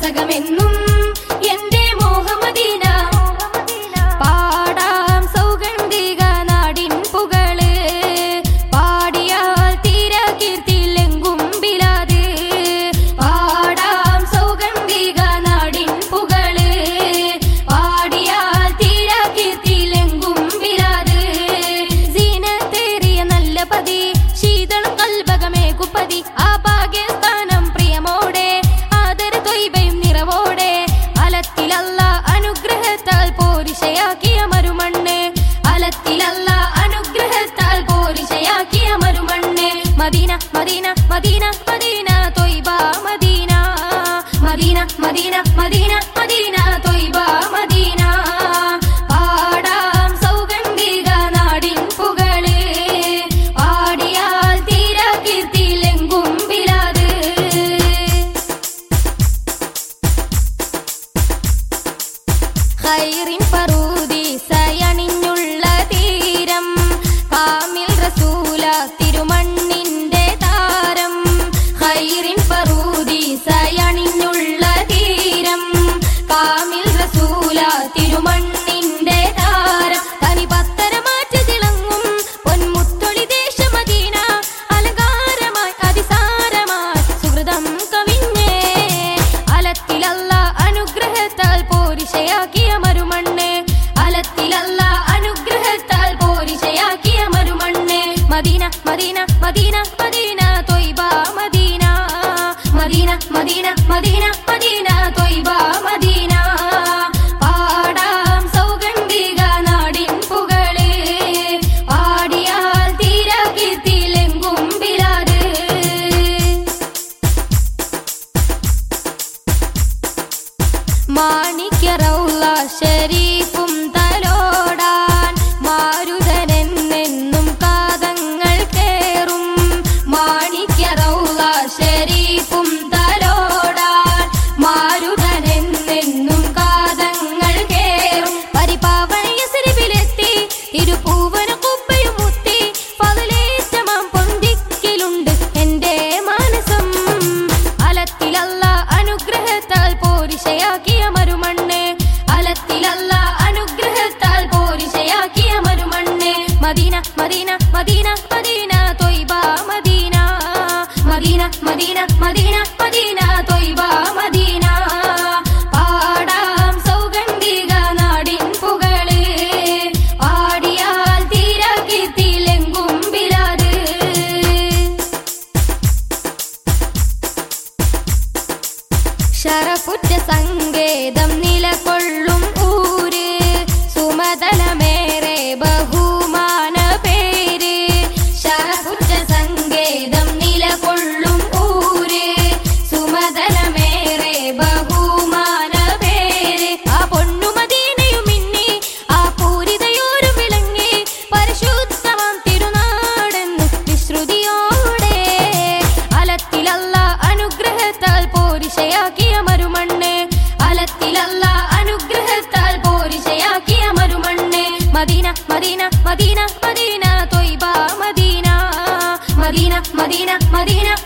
മസ്തകമെന്നും എന്റെ മോഹമദീന പാടാം സൗഗന്ധിക നാടിൻ പുകള് പാടിയാൽ തീര കീർത്തിയിലെങ്കും ബിലാത് പാടാം സൗഗന്ധിക നാടിൻ പുകള് പാടിയാൽ തീര കീർത്തിയിലെങ്കും ബിലാത് സീനത്തേറിയ നല്ല പതി ശീതളം കൽബകമേ കുപ്പതി ആ ഭാഗ്യസ്ഥാനം പ്രിയമോടെ ആദര തൊയ്ബയും നിറവോടെ അലത്തിലല്ല അനുഗ്രഹത്താൽ പോരിശയാക്കിയ മരുമണ്ണ് അലത്തിലല്ല അനുഗ്രഹത്താൽ പോരിശയാക്കിയ മരുമണ്ണ് മദീന മദീന മദീന മദീന തൊയ്ബ Medina Medina Medina Medina Medina തൊയ്ബ മദീന പാടാം സൗഗന്ധിക നാടിൻ പുകള് പാടിയാൽ തീര കീർത്തിയിലെങ്കും ബിലാത് ഖൈറിൻ പറൂദീസയണിഞ്ഞുള്ള തീരം കാമിൽ റസൂല തിരുമണ്ണിന്റെ താരം ഖൈറിൻ പറൂദീസയണിഞ്ഞുള്ള തീരം കാമിൽ റസൂല തിരുമണ്ണിന്റെ താരം തനി പത്തരമാറ്റ് തിളങ്ങും പൊന്മുത്തൊളി ദേശമദീന അലങ്കാരമായി അതിസാരമായി സുഹൃതം കവിഞ്ഞേ അലത്തിലല്ല അനുഗ്രഹത്താൽ പോരിശയാക്കിയ മരുമണ്ണ് അലത്തിലല്ല അനുഗ്രഹത്താൽ പോരിശയാക്കിയ മരുമണ്ണ് മദീന മദീന മദീന മദീന തൊയ്ബ Medina Medina Medina Medina Medina തൊയ്ബ മദീന പാടാം സൗഗന്ധിക നാടിൻ പുകള് പാടിയാൽ തീര കീർത്തിയിലെങ്കും ബിലാത് മാണിക്യറൗള ശരീഫും തലോടാൻ മാരുതനെന്നെന്നും കാതങ്ങൾ കേറും മാണിക്യറൗള ശരീഫും തലോടാൻ മാരുതനെന്നെന്നും കാതങ്ങൾ കേറും പരിപാവനയസരിവിലെത്തി തിരുപ്പൂവന കുപ്പയും മുത്തി പകലേറ്റമാം പൊന്തിക്കിലുണ്ട് എന്റെ മാനസം അലത്തിലല്ല അനുഗ്രഹത്താൽ പോരിശയാക്കിയ മരുമണ്ണ് അലത്തിലല്ല അനുഗ്രഹത്താൽ പോരിശയാക്കിയ മരുമണ്ണ് മദീന മദീന മദീന മദീന തൊയ്ബ Medina Medina Medina Medina Medina തൊയ്ബ മദീന പാടാം സൗഗന്ധിക നാടിൻ പുകള് പാടിയാൽ തീര കീർത്തിയിലെങ്കും ബിലാത് ശരപുറ്റ സങ്കേതം നിലകൊള്ളും ഊര് സുമതലമേറെ ബഹുമാന പേര് ശരപുറ്റ സങ്കേതം നിലകൊള്ളും ഊര് സുമതലമേറെ ബഹുമാന പേര് ആ പൊന്നുമദീനയും മിന്നി ആ പൂരിതയോരും വിളങ്ങി പരിശുദ്ധമാം തിരുനാടെന്ന് വിശ്രുതിയോടെ അലത്തിലല്ല അനുഗ്രഹത്താൽ പോരിശയാക്കിയ മരുമണ്ണ് അലത്തിലല്ല അനുഗ്രഹത്താൽ പോരിശയാക്കിയ മരുമണ്ണ് മദീന മദീന മദീന മദീന തൊയ്ബ മദീന മദീന മദീന മദീന